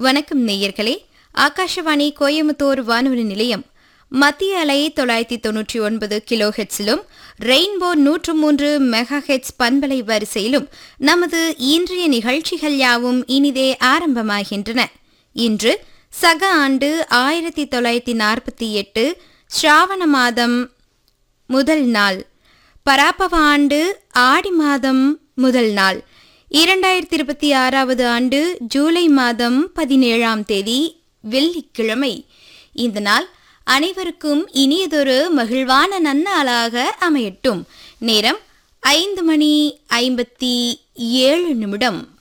வணக்கம் நேயர்களே ஆகாஷவாணி கோயம்புத்தூர் வானொலி நிலையம் மத்திய அலை தொள்ளாயிரத்தி தொன்னூற்றி ஒன்பது கிலோ ஹெட்ஸிலும் ரெயின்போ நூற்று மூன்று மெகா ஹெட்ஸ் பண்பலை வரிசையிலும் நமது இன்றைய நிகழ்ச்சிகள் யாவும் இனிதே ஆரம்பமாகின்றன இன்று சக ஆண்டு ஆயிரத்தி தொள்ளாயிரத்தி நாற்பத்தி எட்டு ஸ்ராவண மாதம் முதல் நாள் பராபவ ஆண்டு ஆடி மாதம் முதல் நாள் இரண்டாயிரத்தி இருபத்தி ஆறாவது ஆண்டு ஜூலை மாதம் பதினேழாம் தேதி வெள்ளிக்கிழமை இந்த நாள் அனைவருக்கும் இனியதொரு மகிழ்வான நன்னாளாக அமையட்டும் நேரம் ஐந்து மணி ஐம்பத்தி ஏழு நிமிடம்